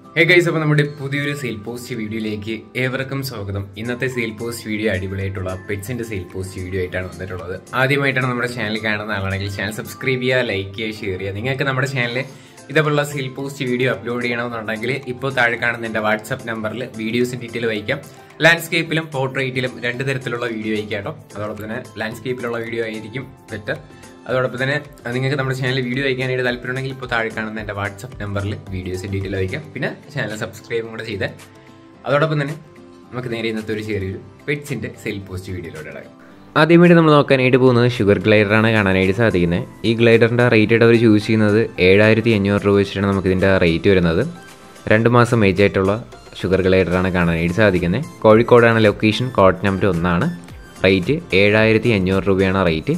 hey guys അപ്പോൾ നമ്മുടെ പുതിയൊരു സെയിൽ പോസ്റ്റ് വീഡിയോയിലേക്ക് ഏവർക്കും സ്വാഗതം ഇന്നത്തെ സെയിൽ പോസ്റ്റ് വീഡിയോ അടിപൊളിയായിട്ടുള്ള പെറ്റ്സിന്റെ സെയിൽ പോസ്റ്റ് വീഡിയോ ആയിട്ടാണ് വന്നിട്ടുള്ളത് ആദ്യമായിട്ടാണ് നമ്മുടെ ചാനൽ കാണുന്ന ആളാണെങ്കിൽ ചാനൽ സബ്സ്ക്രൈബ് ചെയ്യുക ലൈക്ക് ചെയ്യുക ഷെയർ ചെയ്യുക നിങ്ങൾക്ക് നമ്മുടെ ചാനലിൽ ഇതേപോലുള്ള സെയിൽ പോസ്റ്റ് വീഡിയോ അപ്ലോഡ് ചെയ്യണമെന്നുണ്ടെങ്കിൽ ഇപ്പോൾ താഴെ കാണുന്ന എൻ്റെ വാട്സപ്പ് നമ്പറിൽ വീഡിയോസും ഡീറ്റെയിൽ വയ്ക്കാം ലാൻഡ്സ്കേപ്പിലും പോർട്രേറ്റിലും രണ്ട് തരത്തിലുള്ള വീഡിയോ അയക്കാം കേട്ടോ അതോടൊപ്പം തന്നെ ലാൻഡ്സ്കേപ്പിലുള്ള വീഡിയോ ആയിരിക്കും ബെറ്റർ അതോടൊപ്പം തന്നെ നിങ്ങൾക്ക് നമ്മുടെ ചാനൽ വീഡിയോ അയക്കാനായിട്ട് താല്പര്യമുണ്ടെങ്കിൽ ഇപ്പോൾ താഴെ കാണുന്ന എൻ്റെ വാട്സപ്പ് നമ്പറിൽ വീഡിയോസ് ഡീറ്റെയിൽ അയക്കാം പിന്നെ ചാനൽ സബ്സ്ക്രൈബും കൂടെ ചെയ്ത് അതോടൊപ്പം തന്നെ നമുക്ക് നേരെ ഇന്നത്തെ ഒരു ചെറിയൊരു പെറ്റ്സിൻ്റെ സെയിൽ പോസ്റ്റ് വീഡിയോയിലൂടെ ഇടാം ആദ്യമായിട്ട് നമ്മൾ നോക്കാനായിട്ട് പോകുന്നത് ഷുഗർ ഗ്ലൈഡറാണ് കാണാനായിട്ട് സാധിക്കുന്നത് ഈ ഗ്ലൈഡറിൻ്റെ റേറ്റ് അവർ ചൂസ് ചെയ്യുന്നത് ഏഴായിരത്തി അഞ്ഞൂറ് രൂപ വെച്ചിട്ടാണ് നമുക്കിതിൻ്റെ റേറ്റ് വരുന്നത് രണ്ട് മാസം ഏജ് ആയിട്ടുള്ള ഷുഗർ ഗ്ലൈഡറാണ് കാണാനായിട്ട് സാധിക്കുന്നത് കോഴിക്കോടാണ് ലൊക്കേഷൻ കോഡ് നമ്പർ ഒന്നാണ് റേറ്റ് ഏഴായിരത്തി അഞ്ഞൂറ് രൂപയാണ് റേറ്റ്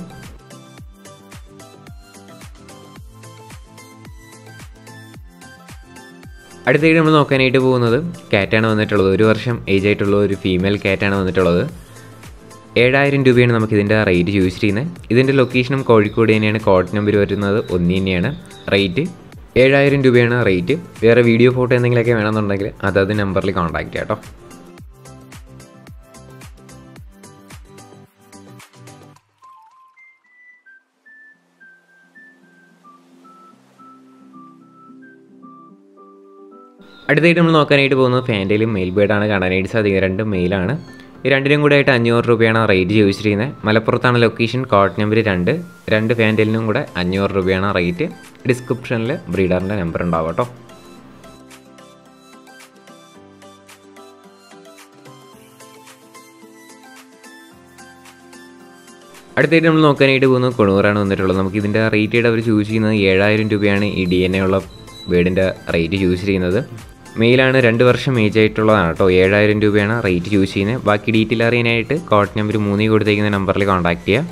അടുത്തായിട്ട് നമ്മൾ നോക്കാനായിട്ട് പോകുന്നത് കാറ്റാണ് വന്നിട്ടുള്ളത് ഒരു വർഷം ഏജ് ആയിട്ടുള്ള ഒരു ഫീമെയിൽ കാറ്റാണ് വന്നിട്ടുള്ളത് ഏഴായിരം രൂപയാണ് നമുക്ക് ഇതിൻ്റെ റേറ്റ് ചോദിച്ചിരിക്കുന്നത് ഇതിൻ്റെ ലൊക്കേഷനും കോഴിക്കോട് തന്നെയാണ് കോഡ് നമ്പർ വരുന്നത് ഒന്ന് തന്നെയാണ് റേറ്റ് ഏഴായിരം രൂപയാണ് റേറ്റ് വേറെ വീഡിയോ ഫോട്ടോ എന്തെങ്കിലുമൊക്കെ വേണമെന്നുണ്ടെങ്കിൽ അതത് നമ്പറിൽ കോൺടാക്റ്റ് ചെയ്യാം കേട്ടോ അടുത്തായിട്ട് നമ്മൾ നോക്കാനായിട്ട് പോകുന്നത് ഫാൻറ്റയിലും മെയിൽ ബേഡാണ് കാണാനായിട്ട് സാധിക്കുന്നത് രണ്ടും മെയിലാണ് ഈ രണ്ടിനും കൂടെ ആയിട്ട് അഞ്ഞൂറ് രൂപയാണ് റേറ്റ് ചോദിച്ചിരിക്കുന്നത് മലപ്പുറത്താണ് ലൊക്കേഷൻ കോഡ് നമ്പർ രണ്ട് രണ്ട് ഫാൻറ്റലിനും കൂടെ അഞ്ഞൂറ് രൂപയാണ് റേറ്റ് ഡിസ്ക്രിപ്ഷനിൽ ബ്രീഡറിൻ്റെ നമ്പർ ഉണ്ടാവും കേട്ടോ അടുത്തായിട്ട് നമ്മൾ നോക്കാനായിട്ട് പോകുന്നത് കൊണൂറാണ് വന്നിട്ടുള്ളത് നമുക്ക് ഇതിൻ്റെ റേറ്റ് അവർ ചൂസ് ചെയ്യുന്നത് ഏഴായിരം രൂപയാണ് ഈ ഡി എൻ എ ഉള്ള ബേഡിൻ്റെ റേറ്റ് ചൂസ് ചെയ്യുന്നത് മെയിലാണ് രണ്ട് വർഷം ഏജ് ആയിട്ടുള്ളതാണ് കേട്ടോ ഏഴായിരം രൂപയാണ് റേറ്റ് ചൂസ് ചെയ്യുന്നത് ബാക്കി ഡീറ്റെയിൽ അറിയാനായിട്ട് കോഡ് നമ്പർ മൂന്നിൽ കൊടുത്തേക്കുന്ന നമ്പറിൽ കോൺടാക്ട് ചെയ്യുക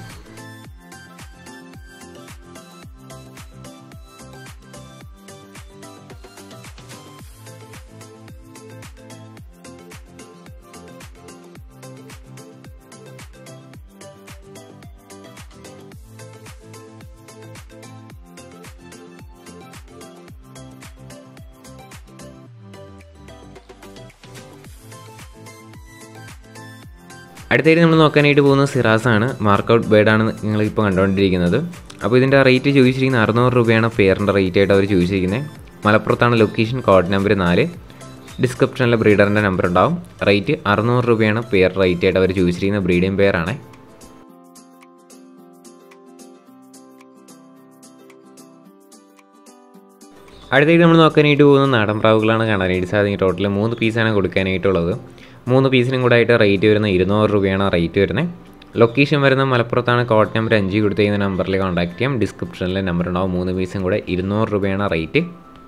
അടുത്തായിട്ട് നമ്മൾ നോക്കാനായിട്ട് പോകുന്നത് സിറാസാണ് മാർക്കൗട്ട് ബേഡാണ് നിങ്ങളിപ്പോൾ കണ്ടുകൊണ്ടിരിക്കുന്നത് അപ്പോൾ ഇതിൻ്റെ റേറ്റ് ചോദിച്ചിരിക്കുന്നത് അറുന്നൂറ് രൂപയാണ് പെയറിൻ്റെ റേറ്റ് ആയിട്ട് അവർ ചോദിച്ചിരിക്കുന്നത് മലപ്പുറത്താണ് ലൊക്കേഷൻ കോഡ് നമ്പർ നാല് ഡിസ്ക്രിപ്ഷനിൽ ബ്രീഡറിൻ്റെ നമ്പർ ഉണ്ടാവും റേറ്റ് അറുന്നൂറ് രൂപയാണ് പെയർ റേറ്റ് ആയിട്ട് അവർ ചോദിച്ചിരിക്കുന്ന ബ്രീഡിംഗ് പെയറാണ് അടുത്തായിട്ട് നമ്മൾ നോക്കാനായിട്ട് പോകുന്ന നാടൻ പ്രാവുകളാണ് കാണാനായിട്ട് സാധിക്കും ടോട്ടൽ മൂന്ന് പീസാണ് കൊടുക്കാനായിട്ടുള്ളത് മൂന്ന് പീസിനും കൂടെ ആയിട്ട് റേറ്റ് വരുന്ന ഇരുന്നൂറ് രൂപയാണ് റേറ്റ് വരുന്നത് ലൊക്കേഷൻ വരുന്ന മലപ്പുറത്താണ് കോഡ് നമ്പർ അഞ്ച് കൊടുത്തിരിക്കുന്ന നമ്പറിൽ കോൺടാക്ട് ചെയ്യാം ഡിസ്ക്രിപ്ഷനിൽ നമ്പർ ഉണ്ടാവും മൂന്ന് പീസും കൂടെ ഇരുന്നൂറ് രൂപയാണ് റേറ്റ്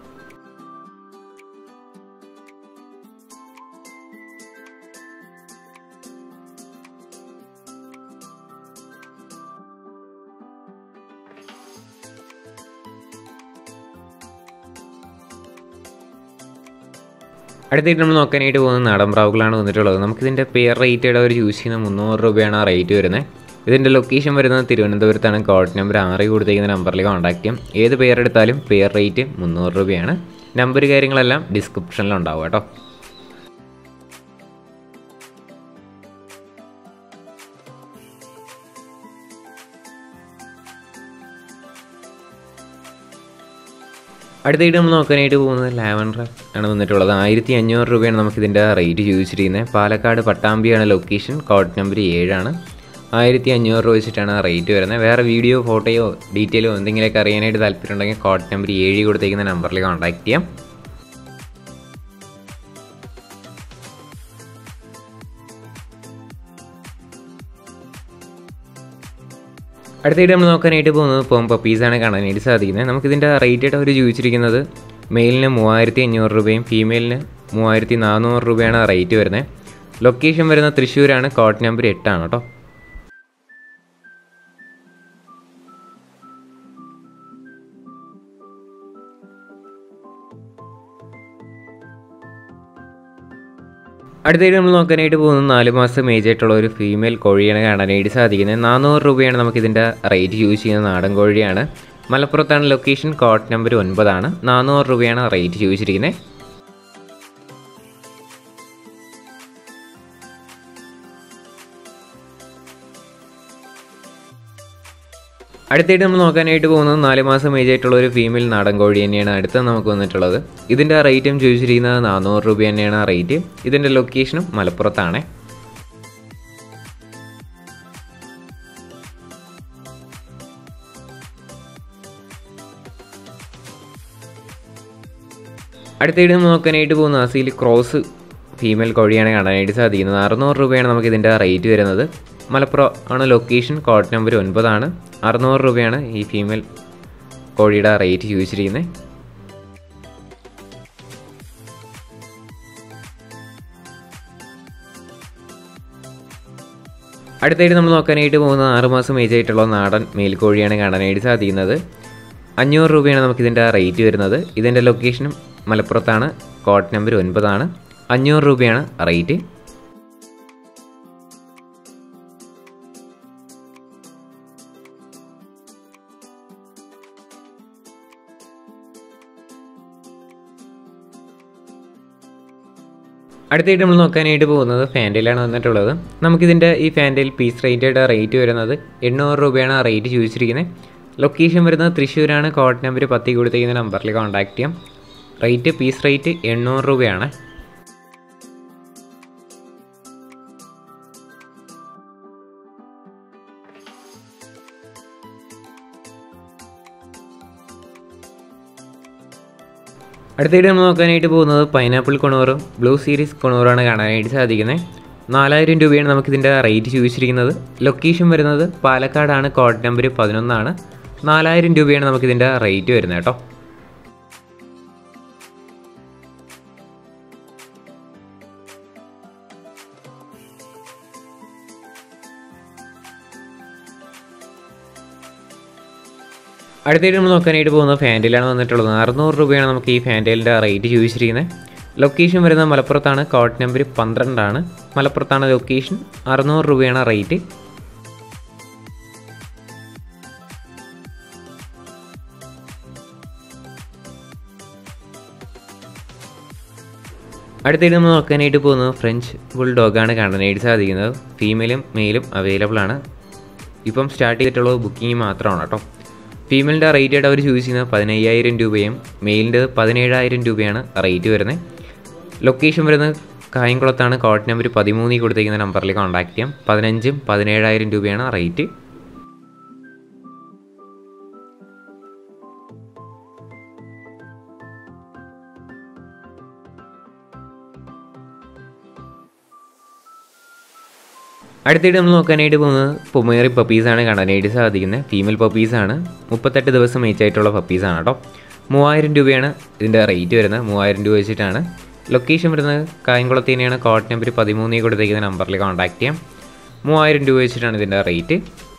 അടുത്തായിട്ട് നമ്മൾ നോക്കാനായിട്ട് പോകുന്നത് നാടൻ പ്രാവുകളാണ് വന്നിട്ടുള്ളത് നമുക്കിതിൻ്റെ പെയർ റേറ്റ് അവർ യൂസ് ചെയ്യുന്ന മുന്നൂറ് രൂപയാണ് ആ റേറ്റ് വരുന്നത് ഇതിൻ്റെ ലൊക്കേഷൻ വരുന്നത് തിരുവനന്തപുരത്താണ് കോഡ് നമ്പർ ആറ് കൊടുത്തിരിക്കുന്ന നമ്പറിൽ കോൺടാക്ട് ചെയ്യാം ഏത് പെയർ എടുത്താലും പെയർ റേറ്റ് മുന്നൂറ് രൂപയാണ് നമ്പർ കാര്യങ്ങളെല്ലാം ഡിസ്ക്രിപ്ഷനിൽ ഉണ്ടാവും കേട്ടോ അടുത്തായിട്ട് നമ്മൾ നോക്കാനായിട്ട് പോകുന്നത് ലാവൻഡർ ആണ് വന്നിട്ടുള്ളത് ആയിരത്തി അഞ്ഞൂറ് രൂപയാണ് നമുക്കിതിൻ്റെ റേറ്റ് ചോദിച്ചിരിക്കുന്നത് പാലക്കാട് പട്ടാമ്പിയാണ് ലൊക്കേഷൻ കോഡ് നമ്പർ ഏഴാണ് ആയിരത്തി അഞ്ഞൂറ് രൂപ വെച്ചിട്ടാണ് റേറ്റ് വരുന്നത് വേറെ വീഡിയോ ഫോട്ടോയോ ഡീറ്റെയിലോ എന്തെങ്കിലുമൊക്കെ അറിയാനായിട്ട് താല്പര്യമുണ്ടെങ്കിൽ കോഡ് നമ്പർ ഏഴ് കൊടുത്തേക്കുന്ന നമ്പറിൽ കോൺടാക്ട് ചെയ്യാം അടുത്തായിട്ട് നമ്മൾ നോക്കാനായിട്ട് പോകുന്നത് പോം പപ്പീസാണ് കാണാനായിട്ട് സാധിക്കുന്നത് നമുക്കിതിൻ്റെ റേറ്റ് ആയിട്ട് അവർ ചോദിച്ചിരിക്കുന്നത് മെയിലിന് മൂവായിരത്തി അഞ്ഞൂറ് രൂപയും ഫീമെയിലിന് മൂവായിരത്തി നാനൂറ് രൂപയാണ് റേറ്റ് വരുന്നത് ലൊക്കേഷൻ വരുന്ന തൃശ്ശൂരാണ് കോഡ് നമ്പർ എട്ടാണ് കേട്ടോ അടുത്തായിട്ട് നമ്മൾ നോക്കാനായിട്ട് പോകുന്നത് നാല് മാസം ഏജ് ആയിട്ടുള്ള ഒരു ഫീമെയിൽ കോഴിയാണ് കാണാനായിട്ട് സാധിക്കുന്നത് നാനൂറ് രൂപയാണ് നമുക്കിതിൻ്റെ റേറ്റ് യൂസ് ചെയ്യുന്ന നാടൻ കോഴിയാണ് മലപ്പുറത്താണ് ലൊക്കേഷൻ കോഡ് നമ്പർ ഒൻപതാണ് നാനൂറ് രൂപയാണ് റേറ്റ് ചോദിച്ചിരിക്കുന്നത് അടുത്തായിട്ട് നമ്മൾ നോക്കാനായിട്ട് പോകുന്നത് നാല് മാസം ഏജ് ആയിട്ടുള്ള ഒരു ഫീമെയിൽ നാടൻ കോഴി തന്നെയാണ് അടുത്ത് നമുക്ക് വന്നിട്ടുള്ളത് ഇതിൻ്റെ റേറ്റും ചോദിച്ചിരിക്കുന്നത് നാനൂറ് രൂപ തന്നെയാണ് റേറ്റ് ഇതിൻ്റെ ലൊക്കേഷനും മലപ്പുറത്താണ് അടുത്തായിട്ട് നമ്മൾ നോക്കാനായിട്ട് പോകുന്ന അസീൽ ക്രോസ് ഫീമെയിൽ കോഴിയാണ് കാണാനായിട്ട് സാധിക്കുന്നത് അറുന്നൂറ് രൂപയാണ് നമുക്ക് ഇതിൻ്റെ റേറ്റ് വരുന്നത് മലപ്പുറം ആണ് ലൊക്കേഷൻ കോഡ് നമ്പർ ഒൻപതാണ് അറുന്നൂറ് രൂപയാണ് ഈ ഫീമെയിൽ കോഴിയുടെ റേറ്റ് ചോദിച്ചിരിക്കുന്നത് അടുത്തായിട്ട് നമ്മൾ നോക്കാനായിട്ട് പോകുന്നത് ആറുമാസം ഏജ് ആയിട്ടുള്ള നാടൻ മേൽക്കോഴിയാണ് കാണാനായിട്ട് സാധിക്കുന്നത് അഞ്ഞൂറ് രൂപയാണ് നമുക്കിതിൻ്റെ റേറ്റ് വരുന്നത് ഇതിൻ്റെ ലൊക്കേഷനും മലപ്പുറത്താണ് കോഡ് നമ്പർ ഒൻപതാണ് അഞ്ഞൂറ് രൂപയാണ് റേറ്റ് അടുത്തായിട്ട് നമ്മൾ നോക്കാനായിട്ട് പോകുന്നത് ഫാൻറ്റയിലാണ് വന്നിട്ടുള്ളത് നമുക്കിതിൻ്റെ ഈ ഫാൻറ്റയിൽ പീസ് റേറ്റയുടെ റേറ്റ് വരുന്നത് എണ്ണൂറ് രൂപയാണ് റേറ്റ് ചോദിച്ചിരിക്കുന്നത് ലൊക്കേഷൻ വരുന്നത് തൃശ്ശൂരാണ് കോഡ് നമ്പർ പത്തി കൊടുത്തിരിക്കുന്ന നമ്പറിൽ കോൺടാക്ട് ചെയ്യാം റേറ്റ് പീസ് റേറ്റ് എണ്ണൂറ് രൂപയാണ് അടുത്തായിട്ട് നമ്മൾ നോക്കാനായിട്ട് പോകുന്നത് പൈനാപ്പിൾ കൊണൂറും ബ്ലൂ സീരീസ് കൊണൂറാണ് കാണാനായിട്ട് സാധിക്കുന്നത് നാലായിരം രൂപയാണ് നമുക്കിതിൻ്റെ റേറ്റ് ചോദിച്ചിരിക്കുന്നത് ലൊക്കേഷൻ വരുന്നത് പാലക്കാടാണ് കോഡ് നമ്പർ പതിനൊന്നാണ് നാലായിരം രൂപയാണ് നമുക്കിതിൻ്റെ റേറ്റ് വരുന്നത് കേട്ടോ അടുത്തായിട്ട് നമ്മൾ നോക്കാനായിട്ട് പോകുന്നത് ഫാൻറ്റയിലാണ് വന്നിട്ടുള്ളത് അറുന്നൂറ് രൂപയാണ് നമുക്ക് ഈ ഫാൻറ്റയിലിൻ്റെ റേറ്റ് ചോദിച്ചിരിക്കുന്നത് ലൊക്കേഷൻ വരുന്നത് മലപ്പുറത്താണ് കോഡ് നമ്പർ പന്ത്രണ്ടാണ് മലപ്പുറത്താണ് ലൊക്കേഷൻ അറുന്നൂറ് രൂപയാണ് റേറ്റ് അടുത്തായിട്ട് നമ്മൾ നോക്കാനായിട്ട് പോകുന്നത് ഫ്രഞ്ച് ബുൾ ഡോഗാണ് കാണാനായിട്ട് സാധിക്കുന്നത് ഫീമെയിലും മെയിലും അവൈലബിൾ ആണ് ഇപ്പം സ്റ്റാർട്ട് ചെയ്തിട്ടുള്ളത് ബുക്കിംഗ് മാത്രമാണ് കേട്ടോ ഫീമെയിലിൻ്റെ റേറ്റ് ആയിട്ട് അവർ ചൂസ് ചെയ്യുന്നത് പതിനയ്യായിരം രൂപയും മെയിലിൻ്റെ പതിനേഴായിരം രൂപയാണ് റേറ്റ് വരുന്നത് ലൊക്കേഷൻ വരുന്നത് കായംകുളത്താണ് കോഡ് നമ്പർ പതിമൂന്നിൽ കൊടുത്തിരിക്കുന്ന നമ്പറിൽ കോൺടാക്ട് ചെയ്യാം പതിനഞ്ചും പതിനേഴായിരം രൂപയാണ് റേറ്റ് അടുത്തായിട്ട് നമ്മൾ നോക്കാനായിട്ട് പോകുന്നത് പൊമേറി പപ്പീസാണ് കാണാനായിട്ട് സാധിക്കുന്നത് ഫീമെയിൽ പപ്പീസാണ് മുപ്പത്തെട്ട് ദിവസം ഏജ് ആയിട്ടുള്ള പപ്പീസാണ് കേട്ടോ മൂവായിരം രൂപയാണ് ഇതിൻ്റെ റേറ്റ് വരുന്നത് മൂവായിരം രൂപ വെച്ചിട്ടാണ് ലൊക്കേഷൻ വരുന്നത് കായംകുളത്ത് തന്നെയാണ് കോഡ് നമ്പർ പതിമൂന്നിൽ കൊടുത്തിരിക്കുന്ന നമ്പറിൽ കോൺടാക്ട് ചെയ്യാം മൂവായിരം രൂപ വെച്ചിട്ടാണ് ഇതിൻ്റെ റേറ്റ്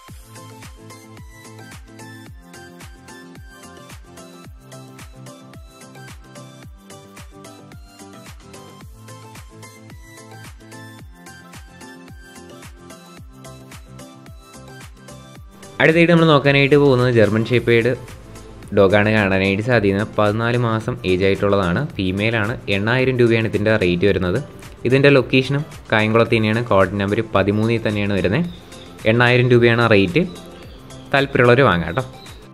അടുത്തായിട്ട് നമ്മൾ നോക്കാനായിട്ട് പോകുന്നത് ജർമ്മൻ ഷേപ്പേഡ് ഡോഗാണ് കാണാനായിട്ട് സാധിക്കുന്നത് പതിനാല് മാസം ഏജ് ആയിട്ടുള്ളതാണ് ഫീമെയിലാണ് എണ്ണായിരം രൂപയാണ് ഇതിൻ്റെ റേറ്റ് വരുന്നത് ഇതിൻ്റെ ലൊക്കേഷനും കായംകുളത്ത് തന്നെയാണ് കോഡ് നമ്പർ പതിമൂന്നിൽ തന്നെയാണ് വരുന്നത് എണ്ണായിരം രൂപയാണ് റേറ്റ് താല്പര്യമുള്ളവർ വാങ്ങാം കേട്ടോ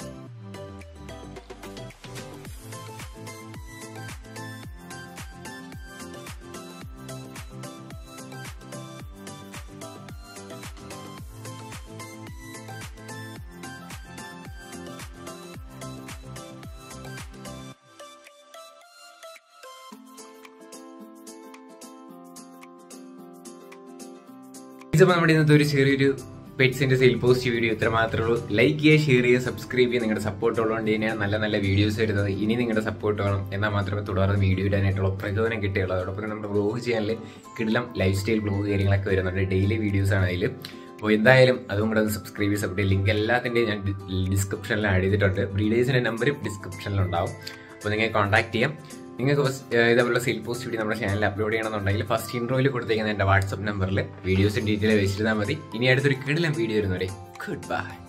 ഇതിപ്പോൾ നമ്മുടെ ഇന്നത്തെ ഒരു ചെറിയൊരു പെറ്റ്സിന്റെ സെയിൽ പോസ്റ്റ് വീഡിയോ ഇത്ര മാത്രമേ ഉള്ളൂ ലൈക്ക് ചെയ്യുക ഷെയർ ചെയ്യുക സബ്സ്ക്രൈബ് ചെയ്യുക നിങ്ങളുടെ സപ്പോർട്ട് ഉള്ളതുകൊണ്ട് തന്നെയാണ് നല്ല നല്ല വീഡിയോസ് വരുന്നത് ഇനി നിങ്ങളുടെ സപ്പോർട്ട് വേണം എന്നാൽ മാത്രമേ തുടർന്ന് വീഡിയോ ഇടാനായിട്ടുള്ള പ്രചോദനം കിട്ടുകയുള്ളൂ അതോടൊപ്പം തന്നെ നമ്മുടെ ബ്ലോഗ് ചാനലിൽ കിടിലം ലൈഫ് സ്റ്റൈൽ ബ്ലോഗ് കാര്യങ്ങളൊക്കെ വരുന്നുണ്ട് ഡെയിലി വീഡിയോസ് ആണ് അതിൽ അപ്പോൾ എന്തായാലും അതും കൂടെ ഒന്ന് സബ്സ്ക്രൈബ് ചെയ്ത് സപ്പോർട്ട് ലിങ്ക് എല്ലാത്തിൻ്റെയും ഞാൻ ഡിസ്ക്രിപ്ഷനിൽ ആഡ് ചെയ്തിട്ടുണ്ട് ബ്രീഡേഴ്സിൻ്റെ നമ്പറും ഡിസ്ക്രിപ്ഷനിലുണ്ടാവും അപ്പോൾ നിങ്ങൾ കോൺടാക്ട് ചെയ്യാം നിങ്ങൾക്ക് ഫസ്റ്റ് ഇതേപോലെ സെയിൽ പോസ്റ്റ് വീഡിയോ നമ്മുടെ ചാനലിൽ അപ്ലോഡ് ചെയ്യണമെന്നുണ്ടെങ്കിൽ ഫസ്റ്റ് ഇൻട്രോയിൽ കൊടുത്തേക്കുന്ന എൻ്റെ വാട്സപ്പ് നമ്പറിൽ വീഡിയോസും ഡീറ്റെയിൽ വെച്ചിരുന്നാൽ മതി ഇനി അടുത്തൊരു കിടിലം വീഡിയോ വരുന്നവരെ ഗുഡ് ബൈ